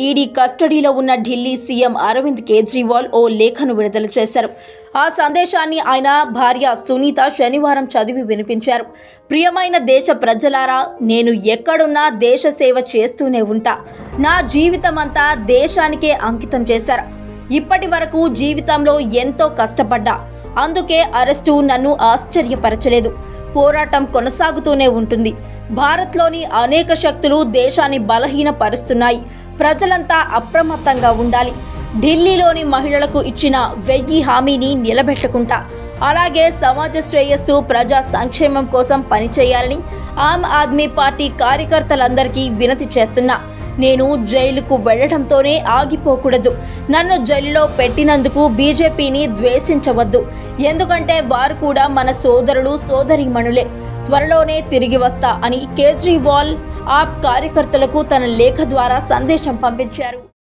ED కస్టడీలో ఉన్న Delhi CM Arvind Kejriwal ఓ లేఖను విడుదల చేశారు ఆ సందేశాన్ని ఆయన భార్య సునీత శనివారం చదివి వినిపించారు ప్రియమైన దేశ ప్రజలారా నేను ఎక్కడున్నా దేశ సేవ చేస్తూనే ఉంటా నా జీవితమంతా దేశానికే అంకితం చేశారు ఇప్పటి వరకు జీవితంలో ఎంతో కష్టపడ్డా అందుకే అరెస్టు నన్ను ఆశ్చర్యపరచలేదు పోరాటం కొనసాగుతూనే ఉంటుంది భారత్లోని అనేక శక్తులు దేశాన్ని బలహీనపరుస్తున్నాయి ప్రజలంతా అప్రమత్తంగా ఉండాలి ఢిల్లీలోని మహిళలకు ఇచ్చిన వెయ్యి హామీని నిలబెట్టుకుంటా అలాగే సమాజ శ్రేయస్సు ప్రజా సంక్షేమం కోసం పనిచేయాలని ఆమ్ ఆద్మీ పార్టీ కార్యకర్తలందరికీ వినతి చేస్తున్నా నేను జైలుకు వెళ్లడంతోనే ఆగిపోకూడదు నన్ను జైలులో పెట్టినందుకు బీజేపీని ద్వేషించవద్దు ఎందుకంటే వారు కూడా మన సోదరులు సోదరీమణులే త్వరలోనే తిరిగి వస్తా అని కేజ్రీవాల్ ఆప్ కార్యకర్తలకు తన లేఖ ద్వారా సందేశం పంపించారు